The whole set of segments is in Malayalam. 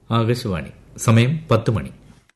ആകാശവാണി സമയം പത്ത് മണി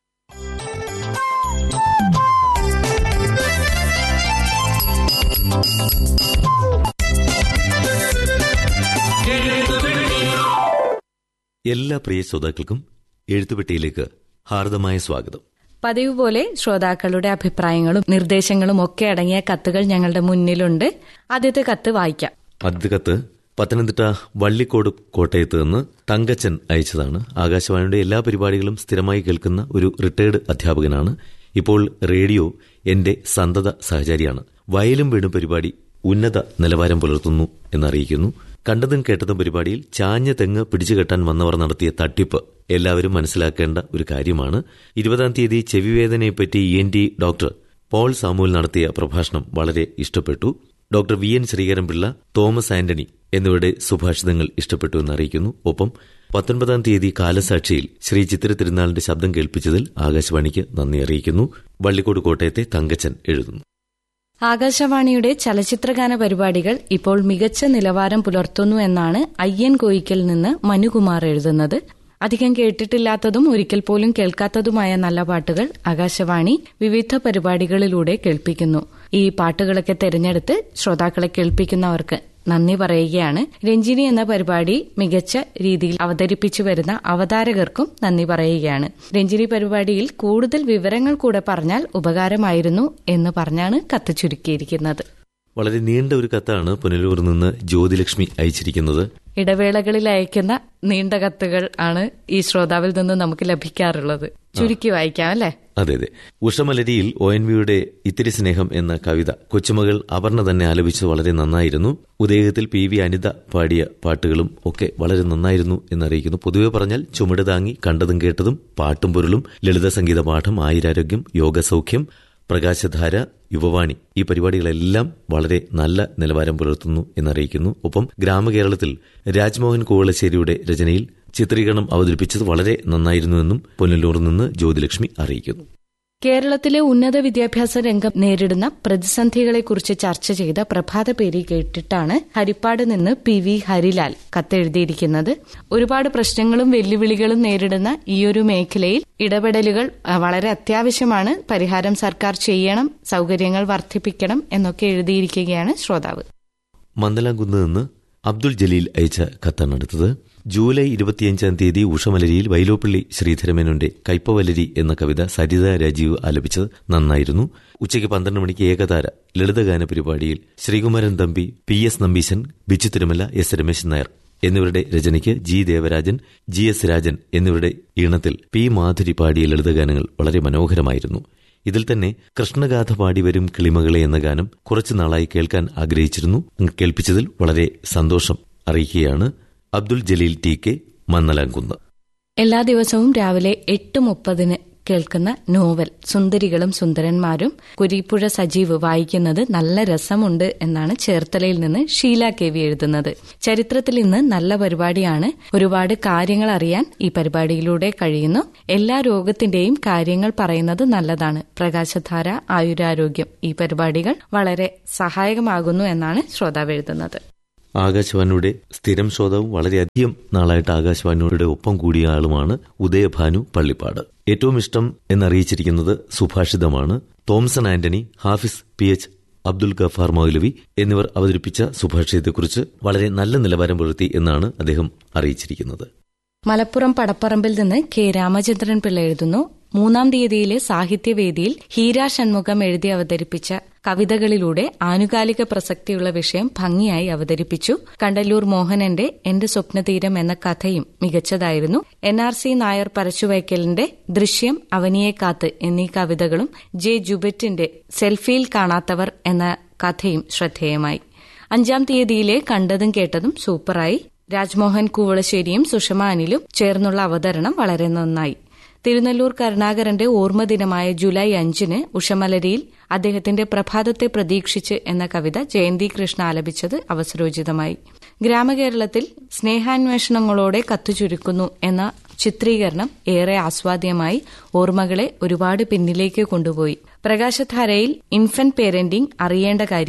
എല്ലാ പ്രിയ ശ്രോതാക്കൾക്കും എഴുത്തുപെട്ടിയിലേക്ക് ഹാർദമായ സ്വാഗതം പതിവ് പോലെ ശ്രോതാക്കളുടെ അഭിപ്രായങ്ങളും നിർദ്ദേശങ്ങളും ഒക്കെ അടങ്ങിയ കത്തുകൾ ഞങ്ങളുടെ മുന്നിലുണ്ട് ആദ്യത്തെ കത്ത് വായിക്കാം ആദ്യ കത്ത് പത്തനംതിട്ട വള്ളിക്കോട് കോട്ടയത്ത് നിന്ന് തങ്കച്ചൻ അയച്ചതാണ് ആകാശവാണിയുടെ എല്ലാ പരിപാടികളും സ്ഥിരമായി കേൾക്കുന്ന ഒരു റിട്ടയർഡ് അധ്യാപകനാണ് ഇപ്പോൾ റേഡിയോ എന്റെ സന്തത സഹചാരിയാണ് വയലും വീടും പരിപാടി ഉന്നത നിലവാരം പുലർത്തുന്നു എന്നറിയിക്കുന്നു കണ്ടതും കേട്ടതും പരിപാടിയിൽ ചാഞ്ഞ തെങ്ങ് പിടിച്ചുകെട്ടാൻ വന്നവർ നടത്തിയ തട്ടിപ്പ് എല്ലാവരും മനസ്സിലാക്കേണ്ട ഒരു കാര്യമാണ് ഇരുപതാം തീയതി ചെവിവേദനയെപ്പറ്റി E N T doctor Paul Samuel നടത്തിയ പ്രഭാഷണം വളരെ ഇഷ്ടപ്പെട്ടു doctor V N Sreekaranpillai Thomas Antony എന്നിവരുടെ സുഭാഷിതങ്ങൾ ഇഷ്ടപ്പെട്ടു എന്നറിയിക്കുന്നു ഒപ്പം പത്തൊൻപതാം തീയതി കാലസാക്ഷിയിൽ ശ്രീ ചിത്തിര തിരുനാളിന്റെ ശബ്ദം കേൾപ്പിച്ചതിൽ ആകാശവാണിക്ക് നന്ദി അറിയിക്കുന്നു വള്ളിക്കോട് കോട്ടയത്തെ തങ്കച്ചൻ എഴുതുന്നു ആകാശവാണിയുടെ ചലച്ചിത്രഗാന പരിപാടികൾ ഇപ്പോൾ മികച്ച നിലവാരം പുലർത്തുന്നു എന്നാണ് അയ്യൻ കോയിക്കൽ നിന്ന് മനുകുമാർ എഴുതുന്നത് അധികം കേട്ടിട്ടില്ലാത്തതും ഒരിക്കൽ പോലും കേൾക്കാത്തതുമായ നല്ല പാട്ടുകൾ ആകാശവാണി വിവിധ പരിപാടികളിലൂടെ കേൾപ്പിക്കുന്നു ഈ പാട്ടുകളൊക്കെ തെരഞ്ഞെടുത്ത് ശ്രോതാക്കളെ കേൾപ്പിക്കുന്നവർക്ക് നന്ദി പറയുകയാണ് രഞ്ജിനി എന്ന പരിപാടി മികച്ച രീതിയിൽ അവതരിപ്പിച്ചു വരുന്ന അവതാരകർക്കും നന്ദി പറയുകയാണ് രഞ്ജിനി പരിപാടിയിൽ കൂടുതൽ വിവരങ്ങൾ കൂടെ പറഞ്ഞാൽ ഉപകാരമായിരുന്നു എന്ന് പറഞ്ഞാണ് കത്ത് ചുരുക്കിയിരിക്കുന്നത് വളരെ നീണ്ട ഒരു കത്താണ് പുനലൂർ നിന്ന് ജ്യോതിലക്ഷ്മി അയച്ചിരിക്കുന്നത് ഇടവേളകളിൽ അയക്കുന്ന നീണ്ട കത്തുകൾ ആണ് ഈ ശ്രോതാവിൽ നിന്ന് നമുക്ക് ലഭിക്കാറുള്ളത് ചുരുക്കി വായിക്കാം അല്ലേ അതെ അതെ ഉഷമലരിയിൽ ഒ എൻ വിയുടെ ഇത്തിരി സ്നേഹം എന്ന കവിത കൊച്ചുമകൾ അപർണ തന്നെ ആലപിച്ചത് വളരെ നന്നായിരുന്നു ഉദയത്തിൽ പി വി അനിത പാടിയ പാട്ടുകളും ഒക്കെ വളരെ നന്നായിരുന്നു എന്നറിയിക്കുന്നു പൊതുവെ പറഞ്ഞാൽ ചുമട് താങ്ങി കണ്ടതും കേട്ടതും പാട്ടും പൊരുളും ലളിത സംഗീത പാഠം ആയിരാരോഗ്യം യോഗസൗഖ്യം പ്രകാശധാര യുവവാണി ഈ പരിപാടികളെല്ലാം വളരെ നല്ല നിലവാരം പുലർത്തുന്നു എന്നറിയിക്കുന്നു ഒപ്പം ഗ്രാമകേരളത്തിൽ രാജ്മോഹൻ കോവളശ്ശേരിയുടെ രചനയിൽ ചിത്രീകരണം അവതരിപ്പിച്ചത് വളരെ നന്നായിരുന്നുവെന്നും പുനലൂറിൽ നിന്ന് ജ്യോതിലക്ഷ്മി അറിയിക്കുന്നു കേരളത്തിലെ ഉന്നത വിദ്യാഭ്യാസ രംഗം നേരിടുന്ന പ്രതിസന്ധികളെക്കുറിച്ച് ചർച്ച ചെയ്ത പ്രഭാത പേരി കേട്ടിട്ടാണ് ഹരിപ്പാട് നിന്ന് പി വി ഹരിലാൽ കത്തെഴുതിയിരിക്കുന്നത് ഒരുപാട് പ്രശ്നങ്ങളും വെല്ലുവിളികളും നേരിടുന്ന ഈയൊരു മേഖലയിൽ ഇടപെടലുകൾ വളരെ അത്യാവശ്യമാണ് പരിഹാരം സർക്കാർ ചെയ്യണം സൌകര്യങ്ങൾ വർദ്ധിപ്പിക്കണം എന്നൊക്കെ എഴുതിയിരിക്കുകയാണ് ശ്രോതാവ് മന്ദലാംകുന്ന് നിന്ന് അബ്ദുൾ ജലീൽ അയച്ച കത്താണ് അടുത്തത് ജൂലൈ ഇരുപത്തിയഞ്ചാം തീയതി ഉഷമലരിയിൽ വൈലോപ്പള്ളി ശ്രീധരമേനോന്റെ കൈപ്പവലരി എന്ന കവിത സരിത രാജീവ് ആലപിച്ചത് നന്നായിരുന്നു ഉച്ചയ്ക്ക് പന്ത്രണ്ട് മണിക്ക് ഏകതാര ലളിതഗാന പരിപാടിയിൽ Sreekumaran Thampi P S Nambeesan Bichu Thirumala S Rameshan Nair എന്നിവരുടെ രചനയ്ക്ക് G Devarajan G S Rajan എന്നിവരുടെ ഈണത്തിൽ പി മാധുരി പാടിയ ലളിതഗാനങ്ങൾ വളരെ മനോഹരമായിരുന്നു ഇതിൽ തന്നെ കൃഷ്ണഗാഥ പാടി വരും കിളിമകളെ എന്ന ഗാനം കുറച്ചു നാളായി കേൾക്കാൻ ആഗ്രഹിച്ചിരുന്നു കേൾപ്പിച്ചതിൽ വളരെ സന്തോഷം അറിയിക്കുകയാണ് അബ്ദുൽ ജലീൽ ടി കെ മന്നലാംകുന്ന് എല്ലാ ദിവസവും രാവിലെ എട്ട് മുപ്പതിന് കേൾക്കുന്ന നോവൽ സുന്ദരികളും സുന്ദരന്മാരും കുരിപ്പുഴ സജീവ് വായിക്കുന്നത് നല്ല രസമുണ്ട് എന്നാണ് ചേർത്തലയിൽ നിന്ന് ഷീല കെ വി എഴുതുന്നത് ചരിത്രത്തിൽ ഇന്ന് നല്ല പരിപാടിയാണ് ഒരുപാട് കാര്യങ്ങൾ അറിയാൻ ഈ പരിപാടിയിലൂടെ കഴിയുന്നു എല്ലാ രോഗത്തിന്റെയും കാര്യങ്ങൾ പറയുന്നത് നല്ലതാണ് പ്രകാശധാര ആയുരാരോഗ്യം ഈ പരിപാടികൾ വളരെ സഹായകമാകുന്നു എന്നാണ് ശ്രോതാവ് എഴുതുന്നത് ആകാശവാണിയുടെ സ്ഥിരം ശ്രോതാവും വളരെയധികം നാളായിട്ട് ആകാശവാണിയുടെ ഒപ്പം കൂടിയ ആളുമാണ് ഉദയഭാനു പള്ളിപ്പാട് ഏറ്റവും ഇഷ്ടം എന്നറിയിച്ചിരിക്കുന്നത് സുഭാഷിതമാണ് തോംസൺ ആന്റണി ഹാഫിസ് പി എച്ച് അബ്ദുൽ ഗഫാർ മൗലവി എന്നിവർ അവതരിപ്പിച്ച സുഭാഷിതത്തെക്കുറിച്ച് വളരെ നല്ല നിലവാരം പുലർത്തി എന്നാണ് അദ്ദേഹം അറിയിച്ചിരിക്കുന്നത് മലപ്പുറം പടപ്പറമ്പിൽ നിന്ന് കെ രാമചന്ദ്രൻ പിള്ള എഴുതുന്നു മൂന്നാം തീയതിയിലെ സാഹിത്യവേദിയിൽ ഹീര ഷൺമുഖം എഴുതി അവതരിപ്പിച്ച കവിതകളിലൂടെ ആനുകാലിക പ്രസക്തിയുള്ള വിഷയം ഭംഗിയായി അവതരിപ്പിച്ചു കണ്ടല്ലൂർ മോഹനന്റെ എന്റെ സ്വപ്നതീരം എന്ന കഥയും മികച്ചതായിരുന്നു എൻ ആർ സി നായർ പരച്ചുവയ്ക്കലിന്റെ ദൃശ്യം അവനിയെ കാത്ത് എന്നീ കവിതകളും ജെ ജുബറ്റിന്റെ സെൽഫിയിൽ കാണാത്തവർ എന്ന കഥയും ശ്രദ്ധേയമായി അഞ്ചാം തീയതിയിലെ കണ്ടതും കേട്ടതും സൂപ്പറായി രാജ്മോഹൻ കൂവളശ്ശേരിയും സുഷമ അനിലും ചേർന്നുള്ള അവതരണം വളരെ നന്നായി തിരുനെല്ലൂർ കരുണാകരന്റെ ഓർമ്മദിനമായ ജൂലൈ അഞ്ചിന് ഉഷമലരിയിൽ അദ്ദേഹത്തിന്റെ പ്രഭാതത്തെ പ്രതീക്ഷിച്ച് എന്ന കവിത ജയന്തി കൃഷ്ണ ആലപിച്ചത് അവസരോചിതമായി ഗ്രാമകേരളത്തിൽ സ്നേഹാന്വേഷണങ്ങളോടെ കത്തുചുരുക്കുന്നു എന്ന ചിത്രീകരണം ഏറെ ആസ്വാദ്യമായി ഓർമ്മകളെ ഒരുപാട് പിന്നിലേക്ക് കൊണ്ടുപോയി പ്രകാശധാരയിൽ ഇൻഫന്റ് പേരന്റിംഗ് അറിയേണ്ട കാര്യങ്ങൾ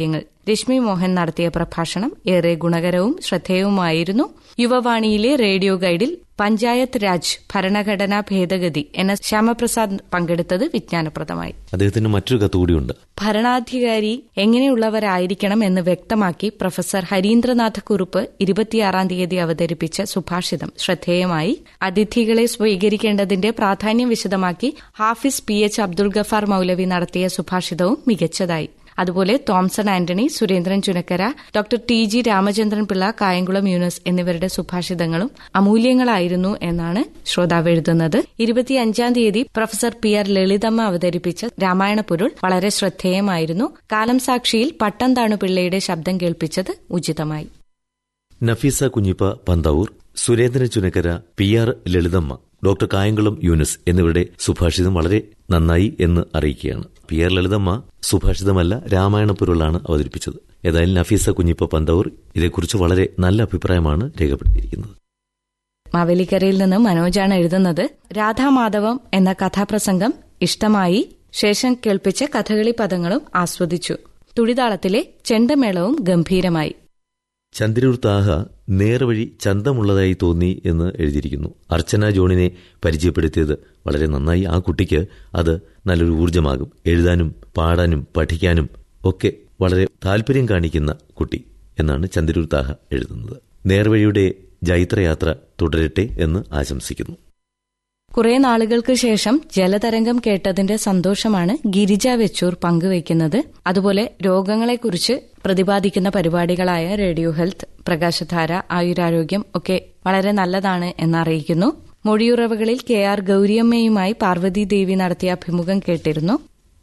രശ്മി മോഹൻ നടത്തിയ പ്രഭാഷണം ഏറെ ഗുണകരവും ശ്രദ്ധേയവുമായിരുന്നു യുവവാണിയിലെ റേഡിയോ ഗൈഡിൽ പഞ്ചായത്ത് രാജ് ഭരണഘടനാ ഭേദഗതി എന്ന ശ്യാമപ്രസാദ് പങ്കെടുത്തത് വിജ്ഞാനപ്രദമായി അദ്ദേഹത്തിന് മറ്റൊരു കത്ത് കൂടിയുണ്ട് ഭരണാധികാരി എങ്ങനെയുള്ളവരായിരിക്കണം എന്ന് വ്യക്തമാക്കി പ്രൊഫസർ ഹരീന്ദ്രനാഥ കുറുപ്പ് ഇരുപത്തിയാറാം തീയതി അവതരിപ്പിച്ച സുഭാഷിതം ശ്രദ്ധേയമായി അതിഥികളെ സ്വീകരിക്കേണ്ടതിന്റെ പ്രാധാന്യം വിശദമാക്കി ഹാഫിസ് പി എച്ച് അബ്ദുൾ ഗഫാർ മൌലവി നടത്തിയ സുഭാഷിതവും മികച്ചതായി അതുപോലെ Thomson Antony Surendran Chunakkara doctor T G Ramachandran Pillai Kayamkulam Younus എന്നിവരുടെ സുഭാഷിതങ്ങളും അമൂല്യങ്ങളായിരുന്നു എന്നാണ് ശ്രോതാവ് എഴുതുന്നത് ഇരുപത്തിയഞ്ചാം തീയതി പ്രൊഫസർ പി ആർ ലളിതമ്മ അവതരിപ്പിച്ച രാമായണ പൊരുൾ വളരെ ശ്രദ്ധേയമായിരുന്നു കാലം സാക്ഷിയിൽ പട്ടം താണു പിള്ളയുടെ ശബ്ദം കേൾപ്പിച്ചത് ഉചിതമായി Nafeesa Kunjippa Panthavoor Surendran Chunakkara P R Lalithamma doctor Kayamkulam Younis എന്നിവരുടെ സുഭാഷിതം വളരെ നന്നായി എന്ന് അറിയിക്കുകയാണ് പി ആർ ലളിതമ്മ സുഭാഷിതമല്ല രാമായണ പൊരുളാണ് അവതരിപ്പിച്ചത് ഏതായാലും നഫീസ കുഞ്ഞിപ്പ പന്തവൂർ ഇതേക്കുറിച്ച് വളരെ നല്ല അഭിപ്രായമാണ് രേഖപ്പെടുത്തിയിരിക്കുന്നത് മാവേലിക്കരയിൽ നിന്ന് മനോജാണ് എഴുതുന്നത് രാധാമാധവം എന്ന കഥാപ്രസംഗം ഇഷ്ടമായി ശേഷം കേൾപ്പിച്ച കഥകളി പദങ്ങളും ആസ്വദിച്ചു തുടിതാളത്തിലെ ചെണ്ടമേളവും ഗംഭീരമായി ചന്ദ്രൂർ താഹ നേർവഴി ചന്തമുള്ളതായി തോന്നി എന്ന് എഴുതിയിരിക്കുന്നു അർച്ചന ജോണിനെ പരിചയപ്പെടുത്തിയത് വളരെ നന്നായി ആ കുട്ടിക്ക് അത് നല്ലൊരു ഊർജ്ജമാകും എഴുതാനും പാടാനും പഠിക്കാനും ഒക്കെ വളരെ താല്പര്യം കാണിക്കുന്ന കുട്ടി എന്നാണ് ചന്ദ്രൂർ താഹ എഴുതുന്നത് നേർവഴിയുടെ ജൈത്രയാത്ര തുടരട്ടെ എന്ന് ആശംസിക്കുന്നു കുറെ നാളുകൾക്ക് ശേഷം ജലതരംഗം കേട്ടതിന്റെ സന്തോഷമാണ് ഗിരിജ വെച്ചൂർ പങ്കുവയ്ക്കുന്നത് അതുപോലെ രോഗങ്ങളെക്കുറിച്ച് പ്രതിപാദിക്കുന്ന പരിപാടികളായ റേഡിയോ ഹെൽത്ത് പ്രകാശധാര ആയുരാരോഗ്യം ഒക്കെ വളരെ നല്ലതാണ് എന്നറിയിക്കുന്നു മൊഴിയുറവകളിൽ കെ ആർ ഗൌരിയമ്മയുമായി പാർവതി ദേവി നടത്തിയ അഭിമുഖം കേട്ടിരുന്നു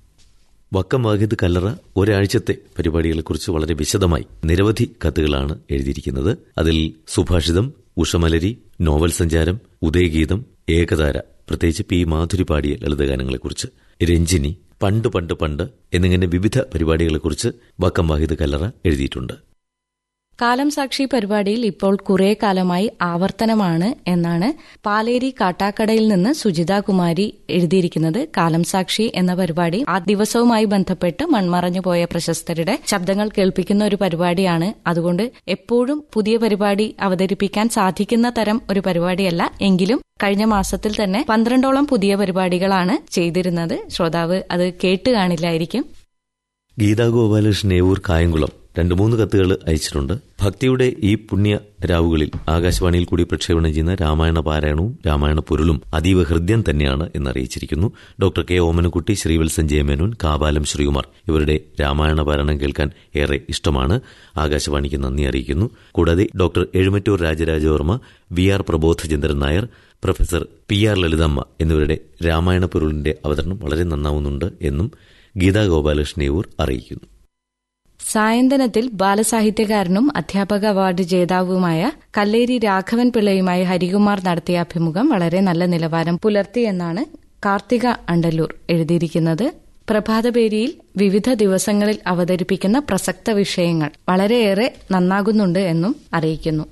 വക്കം വാഹിദ് കല്ലറ ഒരാഴ്ചത്തെ പരിപാടികളെക്കുറിച്ച് വളരെ വിശദമായി നിരവധി കത്തുകളാണ് എഴുതിയിരിക്കുന്നത് അതിൽ സുഭാഷിതം ഉഷമലരി നോവൽ സഞ്ചാരം ഉദയഗീതം ഏകതാര പ്രത്യേകിച്ച് പി മാധുരി പാടിയ ലളിതഗാനങ്ങളെക്കുറിച്ച് രഞ്ജിനി പണ്ട് പണ്ട് പണ്ട് എന്നിങ്ങനെ വിവിധ പരിപാടികളെക്കുറിച്ച് വക്കം വാഹിദ് കല്ലറ എഴുതിയിട്ടുണ്ട് കാലം സാക്ഷി പരിപാടിയിൽ ഇപ്പോൾ കുറെ കാലമായി ആവർത്തനമാണ് എന്നാണ് പാലേരി കാട്ടാക്കടയിൽ നിന്ന് സുജിത കുമാരി എഴുതിയിരിക്കുന്നത് കാലം സാക്ഷി എന്ന പരിപാടി ആ ദിവസവുമായി ബന്ധപ്പെട്ട് മൺമറഞ്ഞു പോയ പ്രശസ്തരുടെ ശബ്ദങ്ങൾ കേൾപ്പിക്കുന്ന ഒരു പരിപാടിയാണ് അതുകൊണ്ട് എപ്പോഴും പുതിയ പരിപാടി അവതരിപ്പിക്കാൻ സാധിക്കുന്ന തരം ഒരു പരിപാടിയല്ല എങ്കിലും കഴിഞ്ഞ മാസത്തിൽ തന്നെ പന്ത്രണ്ടോളം പുതിയ പരിപാടികളാണ് ചെയ്തിരുന്നത് ശ്രോതാവ് അത് കേട്ട് കാണില്ലായിരിക്കും ഗീതാ ഗോപാലകൃഷ്ണൻ ഏവൂർ കായംകുളം രണ്ടു മൂന്ന് കത്തുകൾ അയച്ചിട്ടുണ്ട് ഭക്തിയുടെ ഈ പുണ്യ രാവുകളിൽ ആകാശവാണിയിൽ കൂടി പ്രക്ഷേപണം ചെയ്യുന്ന രാമായണ പാരായണവും രാമായണ പൊരുളും അതീവ ഹൃദ്യം തന്നെയാണ് എന്നറിയിച്ചിരിക്കുന്നു ഡോക്ടർ കെ ഓമനക്കുട്ടി ശ്രീവത്സൻ ജയമേനോൻ കാവാലം ശ്രീകുമാർ ഇവരുടെ രാമായണ പാരായണം കേൾക്കാൻ ഏറെ ഇഷ്ടമാണ് ആകാശവാണിക്ക് നന്ദി അറിയിക്കുന്നു കൂടാതെ doctor Ezhumattoor Rajarajavarma V R Prabodhachandran Nair professor P R Lalithamma എന്നിവരുടെ രാമായണ പൊരുളിന്റെ അവതരണം വളരെ നന്നാവുന്നുണ്ട് എന്നും ഗീതാ ഗോപാലകൃഷ്ണേവൂർ അറിയിക്കുന്നു സായന്തനത്തിൽ ബാലസാഹിത്യകാരനും അധ്യാപക അവാർഡ് ജേതാവുമായ കല്ലേരി രാഘവൻ പിള്ളയുമായി ഹരികുമാർ നടത്തിയ അഭിമുഖം വളരെ നല്ല നിലവാരം പുലർത്തിയെന്നാണ് കാർത്തിക അണ്ടല്ലൂർ എഴുതിയിരിക്കുന്നത് പ്രഭാതപേരിയിൽ വിവിധ ദിവസങ്ങളിൽ അവതരിപ്പിക്കുന്ന പ്രസക്ത വിഷയങ്ങൾ വളരെയേറെ നന്നാകുന്നുണ്ട് എന്നും അറിയിക്കുന്നു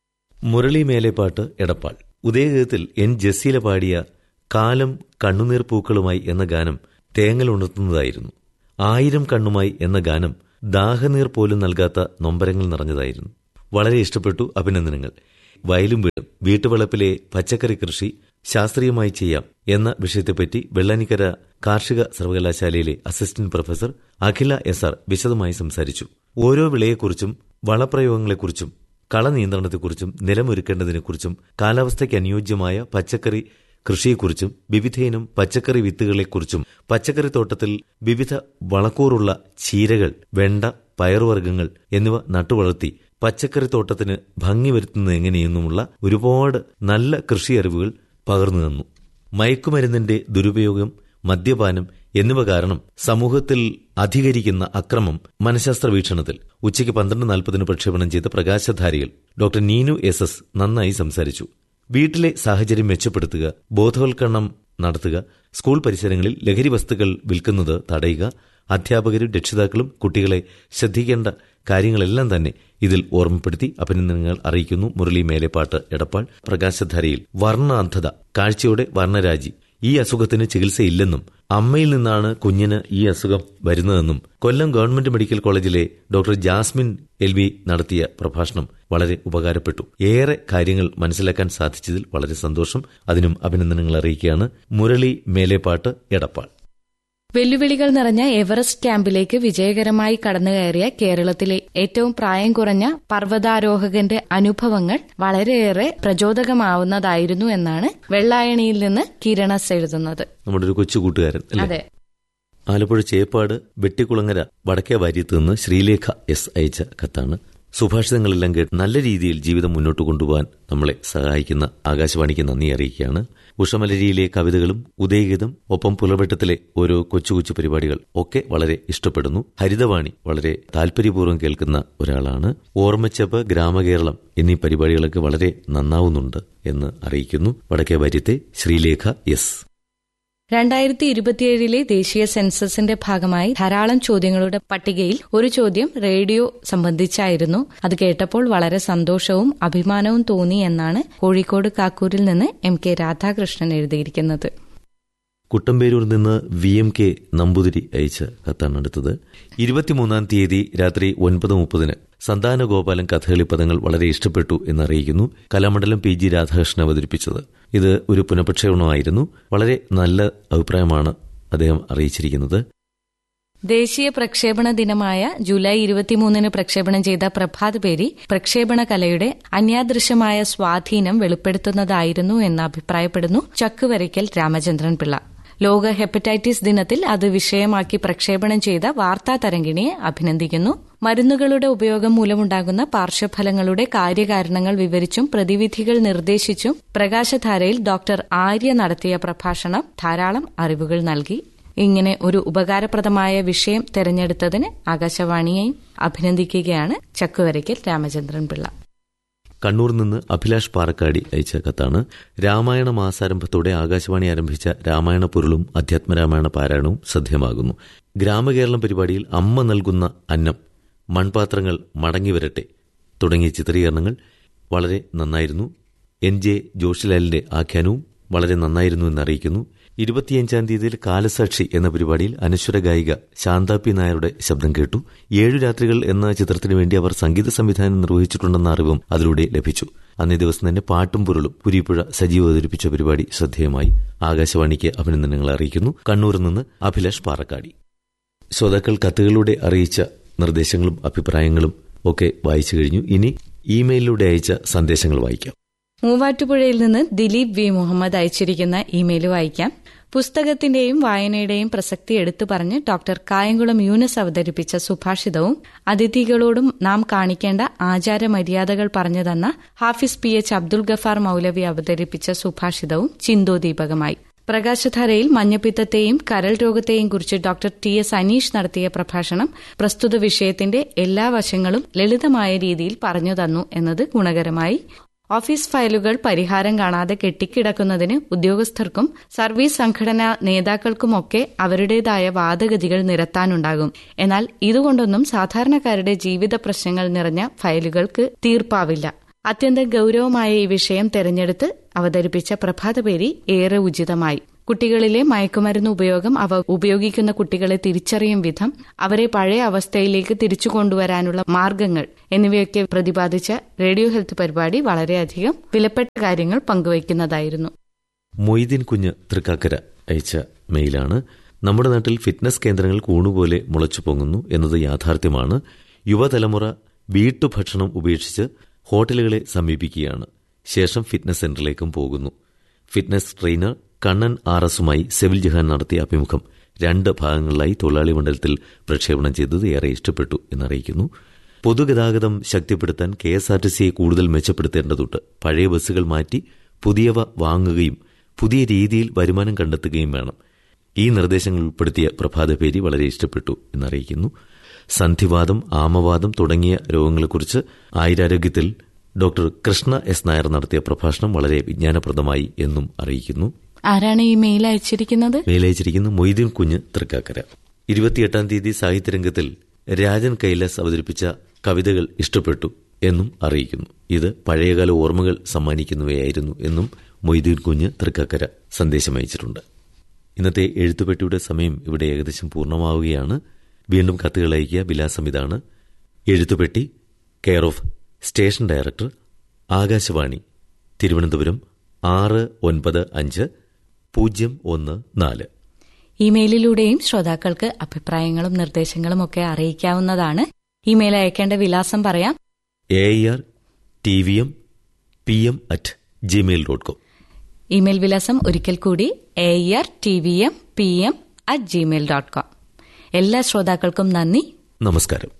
മുരളി മേലേപ്പാട്ട് എടപ്പാൾ ഉദയഗീതത്തിൽ എൻ ജസീല പാടിയ കാലം കണ്ണുനീർ പൂക്കളുമായി എന്ന ഗാനം തേങ്ങൽ ഉണർത്തുന്നതായിരുന്നു ആയിരം കണ്ണുമായി എന്ന ഗാനം ദാഹനീർ പോലും നൽകാത്ത നൊമ്പരങ്ങൾ നിറഞ്ഞതായിരുന്നു വളരെ ഇഷ്ടപ്പെട്ടു അഭിനന്ദനങ്ങൾ വയലും വീടും വീട്ടുവളപ്പിലെ പച്ചക്കറി കൃഷി ശാസ്ത്രീയമായി ചെയ്യാം എന്ന വിഷയത്തെപ്പറ്റി വെള്ളാനിക്കര കാർഷിക സർവകലാശാലയിലെ assistant professor Akhila S R വിശദമായി സംസാരിച്ചു ഓരോ വിളയെക്കുറിച്ചും വളപ്രയോഗങ്ങളെക്കുറിച്ചും കളനിയന്ത്രണത്തെക്കുറിച്ചും നിലമൊരുക്കേണ്ടതിനെക്കുറിച്ചും കാലാവസ്ഥയ്ക്ക് അനുയോജ്യമായ പച്ചക്കറി കൃഷിയെക്കുറിച്ചും വിവിധയിനം പച്ചക്കറി വിത്തുകളെക്കുറിച്ചും പച്ചക്കറി തോട്ടത്തിൽ വിവിധ വളക്കൂറുള്ള ചീരകൾ വെണ്ട പയറുവർഗ്ഗങ്ങൾ എന്നിവ നട്ടുവളർത്തി പച്ചക്കറി തോട്ടത്തിന് ഭംഗി വരുത്തുന്നത് എങ്ങനെയെന്നുമുള്ള ഒരുപാട് നല്ല കൃഷി അറിവുകൾ പകർന്നു തന്നു മയക്കുമരുന്നിന്റെ ദുരുപയോഗം മദ്യപാനം എന്നിവ കാരണം സമൂഹത്തിൽ അധികരിക്കുന്ന അക്രമം മനഃശാസ്ത്ര വീക്ഷണത്തിൽ ഉച്ചയ്ക്ക് പന്ത്രണ്ട് നാൽപ്പതിന് പ്രക്ഷേപണം ചെയ്ത പ്രകാശധാരികൾ ഡോക്ടർ നീനു എസ് എസ് നന്നായി സംസാരിച്ചു വീട്ടിലെ സാഹചര്യം മെച്ചപ്പെടുത്തുക ബോധവൽക്കരണം നടത്തുക സ്കൂൾ പരിസരങ്ങളിൽ ലഹരി വസ്തുക്കൾ വിൽക്കുന്നത് തടയുക അധ്യാപകരും രക്ഷിതാക്കളും കുട്ടികളെ ശ്രദ്ധിക്കേണ്ട കാര്യങ്ങളെല്ലാം തന്നെ ഇതിൽ ഓർമ്മപ്പെടുത്തി അഭിനന്ദനങ്ങൾ അറിയിക്കുന്നു മുരളി മേലെപ്പാട്ട് എടപ്പാൾ പ്രകാശധാരയിൽ വർണ്ണാന്ധത കാഴ്ചയുടെ വർണ്ണരാജി ഈ അസുഖത്തിന് ചികിത്സയില്ലെന്നും അമ്മയിൽ നിന്നാണ് കുഞ്ഞിന് ഈ അസുഖം വരുന്നതെന്നും Kollam government medical college doctor Jasmine L V നടത്തിയ പ്രഭാഷണം വളരെ ഉപകാരപ്പെട്ടു ഏറെ കാര്യങ്ങൾ മനസ്സിലാക്കാൻ സാധിച്ചതിൽ വളരെ സന്തോഷം അതിനും അഭിനന്ദനങ്ങൾ അറിയിക്കുകയാണ് മുരളി മേലേപ്പാട്ട് എടപ്പാൾ വെല്ലുവിളികൾ നിറഞ്ഞ എവറസ്റ്റ് ക്യാമ്പിലേക്ക് വിജയകരമായി കടന്നുകയറിയ കേരളത്തിലെ ഏറ്റവും പ്രായം കുറഞ്ഞ പർവ്വതാരോഹകന്റെ അനുഭവങ്ങൾ വളരെയേറെ പ്രചോദകമാവുന്നതായിരുന്നു എന്നാണ് വെള്ളായണിയിൽ നിന്ന് കിരണസ് എഴുതുന്നത് നമ്മുടെ ഒരു കൊച്ചു കൂട്ടുകാരൻ അല്ലേ അതെ ആലപ്പുഴ ചേപ്പാട് വെട്ടിക്കുളങ്ങര വടക്കേ വാര്യത്ത് നിന്ന് ശ്രീലേഖ എസ് അയച്ച കത്താണ് സുഭാഷിതങ്ങളെല്ലാം കേട്ട് നല്ല രീതിയിൽ ജീവിതം മുന്നോട്ട് കൊണ്ടുപോകാൻ നമ്മളെ സഹായിക്കുന്ന ആകാശവാണിക്ക് നന്ദി അറിയിക്കുകയാണ് ഉഷമലരിയിലെ കവിതകളും ഉദയഗീതം ഒപ്പം പുലവെട്ടത്തിലെ ഓരോ കൊച്ചു കൊച്ചു പരിപാടികൾ ഒക്കെ വളരെ ഇഷ്ടപ്പെടുന്നു ഹരിതവാണി വളരെ താല്പര്യപൂർവ്വം കേൾക്കുന്ന ഒരാളാണ് ഓർമ്മച്ചപ്പ് ഗ്രാമകേരളം എന്നീ പരിപാടികളൊക്കെ വളരെ നന്നാവുന്നുണ്ട് എന്ന് അറിയിക്കുന്നു വടക്കേ വാര്യത്തെ ശ്രീലേഖ എസ് രണ്ടായിരത്തി ഇരുപത്തിയേഴിലെ ദേശീയ സെൻസസിന്റെ ഭാഗമായി ധാരാളം ചോദ്യങ്ങളുടെ പട്ടികയിൽ ഒരു ചോദ്യം റേഡിയോ സംബന്ധിച്ചായിരുന്നു അത് കേട്ടപ്പോൾ വളരെ സന്തോഷവും അഭിമാനവും തോന്നി എന്നാണ് കോഴിക്കോട് കാക്കൂരിൽ നിന്ന് എം കെ രാധാകൃഷ്ണൻ എഴുതിയിരിക്കുന്നത് കുട്ടമ്പേരൂർ നിന്ന് വി എം കെ നമ്പൂതിരി അയച്ച കത്താണ് അടുത്തത് ഇരുപത്തിമൂന്നാം തീയതി രാത്രി ഒൻപത് മുപ്പതിന് സന്താന ഗോപാലൻ കഥകളി പദങ്ങൾ വളരെ ഇഷ്ടപ്പെട്ടു എന്നറിയിക്കുന്നു കലാമണ്ഡലം പി ജി രാധാകൃഷ്ണൻ അവതരിപ്പിച്ചത് ഇത് ഒരു പുനഃപ്രക്ഷേപണമായിരുന്നു വളരെ നല്ല അഭിപ്രായമാണ് അദ്ദേഹം അറിയിച്ചിരിക്കുന്നത് ദേശീയ പ്രക്ഷേപണ ദിനമായ ജൂലൈ ഇരുപത്തിമൂന്നിന് പ്രക്ഷേപണം ചെയ്ത പ്രഭാത് പേരി പ്രക്ഷേപണ കലയുടെ അന്യാദൃശ്യമായ സ്വാധീനം വെളിപ്പെടുത്തുന്നതായിരുന്നു എന്ന് അഭിപ്രായപ്പെടുന്നു ചക്കുവരയ്ക്കൽ രാമചന്ദ്രൻ പിള്ള ലോക ഹെപ്പറ്റൈറ്റിസ് ദിനത്തിൽ അത് വിഷയമാക്കി പ്രക്ഷേപണം ചെയ്ത വാർത്താ തരംഗിണിയെ അഭിനന്ദിക്കുന്നു മരുന്നുകളുടെ ഉപയോഗം മൂലമുണ്ടാകുന്ന പാർശ്വഫലങ്ങളുടെ കാര്യകാരണങ്ങൾ വിവരിച്ചും പ്രതിവിധികൾ നിർദ്ദേശിച്ചും പ്രകാശധാരയിൽ ഡോക്ടർ ആര്യ നടത്തിയ പ്രഭാഷണം ധാരാളം അറിവുകൾ നൽകി ഇങ്ങനെ ഒരു ഉപകാരപ്രദമായ വിഷയം തെരഞ്ഞെടുത്തതിന് ആകാശവാണിയെയും അഭിനന്ദിക്കുകയാണ് ചക്കുവരയ്ക്കൽ രാമചന്ദ്രൻ പിള്ള കണ്ണൂർ നിന്ന് അഭിലാഷ് പാറക്കാടി അയച്ച കത്താണ് രാമായണ മാസാരംഭത്തോടെ ആകാശവാണി ആരംഭിച്ച രാമായണ പൊരുളും അധ്യാത്മരാമായണ പാരായണവും ശ്രദ്ധേയമാകുന്നു ഗ്രാമകേരളം പരിപാടിയിൽ അമ്മ നൽകുന്ന അന്നം മൺപാത്രങ്ങൾ മടങ്ങി വരട്ടെ തുടങ്ങിയ ചിത്രീകരണങ്ങൾ വളരെ നന്നായിരുന്നു എൻ ജെ ജോഷിലാലിന്റെ ആഖ്യാനവും വളരെ നന്നായിരുന്നു എന്നറിയിക്കുന്നു ഇരുപത്തിയഞ്ചാം തീയതിയിൽ കാലസാക്ഷി എന്ന പരിപാടിയിൽ അനശ്വര ഗായിക ശാന്ത പി നായരുടെ ശബ്ദം കേട്ടു ഏഴു രാത്രികൾ എന്ന ചിത്രത്തിനു വേണ്ടി അവർ സംഗീത സംവിധാനം നിർവഹിച്ചിട്ടുണ്ടെന്ന അറിവും അതിലൂടെ ലഭിച്ചു അന്നേ ദിവസം തന്നെ പാട്ടും പൊരുളും പുരിപ്പുഴ സജീവ അവതരിപ്പിച്ച പരിപാടി ശ്രദ്ധേയമായി ആകാശവാണിക്ക് അഭിനന്ദനങ്ങൾ അറിയിക്കുന്നു കണ്ണൂരിൽ നിന്ന് അഭിലാഷ് പാറക്കാടി ശ്രോതാക്കൾ കത്തുകളിലൂടെ അറിയിച്ച നിർദ്ദേശങ്ങളും അഭിപ്രായങ്ങളും ഒക്കെ വായിച്ചു കഴിഞ്ഞു ഇനി ഇമെയിലിലൂടെ അയച്ച സന്ദേശങ്ങൾ വായിക്കാം മൂവാറ്റുപുഴയിൽ നിന്ന് ദിലീപ് വി മുഹമ്മദ് അയച്ചിരിക്കുന്ന ഇമെയിൽ വായിക്കാം പുസ്തകത്തിന്റെയും വായനയുടെയും പ്രസക്തി എടുത്തു പറഞ്ഞ് ഡോക്ടർ കായംകുളം യൂനസ് അവതരിപ്പിച്ച സുഭാഷിതവും അതിഥികളോടും നാം കാണിക്കേണ്ട ആചാരമര്യാദകൾ പറഞ്ഞു തന്ന ഹാഫിസ് പി എച്ച് അബ്ദുൽ ഗഫാർ മൌലവി അവതരിപ്പിച്ച സുഭാഷിതവും ചിന്തോദീപകമായി പ്രകാശധാരയിൽ മഞ്ഞപ്പിത്തത്തെയും കരൾ രോഗത്തെയും കുറിച്ച് ഡോക്ടർ ടി എസ് അനീഷ് നടത്തിയ പ്രഭാഷണം പ്രസ്തുത വിഷയത്തിന്റെ എല്ലാ വശങ്ങളും ലളിതമായ രീതിയിൽ പറഞ്ഞു തന്നു എന്നത് ഗുണകരമായി ഓഫീസ് ഫയലുകൾ പരിഹാരം കാണാതെ കെട്ടിക്കിടക്കുന്നതിന് ഉദ്യോഗസ്ഥർക്കും സർവീസ് സംഘടനാ നേതാക്കൾക്കുമൊക്കെ അവരുടേതായ വാദഗതികൾ നിരത്താനുണ്ടാകും എന്നാൽ ഇതുകൊണ്ടൊന്നും സാധാരണക്കാരുടെ ജീവിത പ്രശ്നങ്ങൾ നിറഞ്ഞ ഫയലുകൾക്ക് തീർപ്പാവില്ല അത്യന്തം ഗൌരവമായ ഈ വിഷയം തെരഞ്ഞെടുത്ത് അവതരിപ്പിച്ച പ്രഭാതപേരി ഏറെ ഉചിതമായി കുട്ടികളിലെ മയക്കുമരുന്ന് ഉപയോഗം അവ ഉപയോഗിക്കുന്ന കുട്ടികളെ തിരിച്ചറിയും വിധം അവരെ പഴയ അവസ്ഥയിലേക്ക് തിരിച്ചു കൊണ്ടുവരാനുള്ള മാർഗങ്ങൾ എന്നിവയൊക്കെ പ്രതിപാദിച്ച റേഡിയോ ഹെൽത്ത് പരിപാടി വളരെയധികം വിലപ്പെട്ട കാര്യങ്ങൾ പങ്കുവയ്ക്കുന്നതായിരുന്നു മൊയ്തീൻ കുഞ്ഞ് തൃക്കാക്കര അയച്ച മെയിലാണ് നമ്മുടെ നാട്ടിൽ ഫിറ്റ്നസ് കേന്ദ്രങ്ങൾ കൂണുപോലെ മുളച്ചു പൊങ്ങുന്നു എന്നത് യാഥാർത്ഥ്യമാണ് യുവതലമുറ വീട്ടുഭക്ഷണം ഉപേക്ഷിച്ച് ഹോട്ടലുകളെ സമീപിക്കുകയാണ് ശേഷം ഫിറ്റ്നസ് സെന്ററിലേക്കും പോകുന്നു ഫിറ്റ്നസ് ട്രെയിനർ കണ്ണൻ ആർ എസുമായി സെവിൽ ജഹാൻ നടത്തിയ അഭിമുഖം രണ്ട് ഭാഗങ്ങളിലായി തൊഴിലാളി മണ്ഡലത്തിൽ പ്രക്ഷേപണം ചെയ്തത് ഏറെ ഇഷ്ടപ്പെട്ടു എന്നറിയിക്കുന്നു പൊതുഗതാഗതം ശക്തിപ്പെടുത്താൻ കെ എസ് ആർ ടി സിയെ കൂടുതൽ മെച്ചപ്പെടുത്തേണ്ടതുണ്ട് പഴയ ബസ്സുകൾ മാറ്റി പുതിയവ വാങ്ങുകയും പുതിയ രീതിയിൽ വരുമാനം കണ്ടെത്തുകയും വേണം ഈ നിർദ്ദേശങ്ങൾ ഉൾപ്പെടുത്തിയ പ്രഭാതപേരി വളരെ ഇഷ്ടപ്പെട്ടു എന്നറിയിക്കുന്നു സന്ധിവാദം ആമവാദം തുടങ്ങിയ രോഗങ്ങളെക്കുറിച്ച് ആയുരാരോഗ്യത്തിൽ ഡോക്ടർ കൃഷ്ണ എസ് നായർ നടത്തിയ പ്രഭാഷണം വളരെ വിജ്ഞാനപ്രദമായി എന്നും അറിയിക്കുന്നു ആരാണ് ഈ മെയിൽ അയച്ചിരിക്കുന്നത് മേലയച്ചിരിക്കുന്ന മൊയ്തീൻ കുഞ്ഞ് തൃക്കാക്കര ഇരുപത്തിയെട്ടാം തീയതി സാഹിത്യരംഗത്തിൽ രാജൻ കൈലാസ് അവതരിപ്പിച്ച കവിതകൾ ഇഷ്ടപ്പെട്ടു എന്നും അറിയിക്കുന്നു ഇത് പഴയകാല ഓർമ്മകൾ സമ്മാനിക്കുന്നവയായിരുന്നു എന്നും മൊയ്തീൻ കുഞ്ഞ് തൃക്കക്കര സന്ദേശമയച്ചിട്ടുണ്ട് ഇന്നത്തെ എഴുത്തുപെട്ടിയുടെ സമയം ഇവിടെ ഏകദേശം പൂർണ്ണമാവുകയാണ് വീണ്ടും കത്തുകൾ അയക്കുക വിലാസം ഇതാണ് എഴുത്തുപെട്ടി care of station director Akashvani Thiruvananthapuram ആറ് ഒൻപത് അഞ്ച് പൂജ്യം ഒന്ന് നാല് ഇമെയിലിലൂടെയും ശ്രോതാക്കൾക്ക് അഭിപ്രായങ്ങളും നിർദ്ദേശങ്ങളും ഒക്കെ അറിയിക്കാവുന്നതാണ് ഇമെയിൽ അയക്കേണ്ട വിലാസം പറയാം A R T V M P M at Gmail dot com email വിലാസം ഒരിക്കൽ കൂടി A R T V M P M at Gmail dot com എല്ലാ ശ്രോതാക്കൾക്കും നന്ദി നമസ്കാരം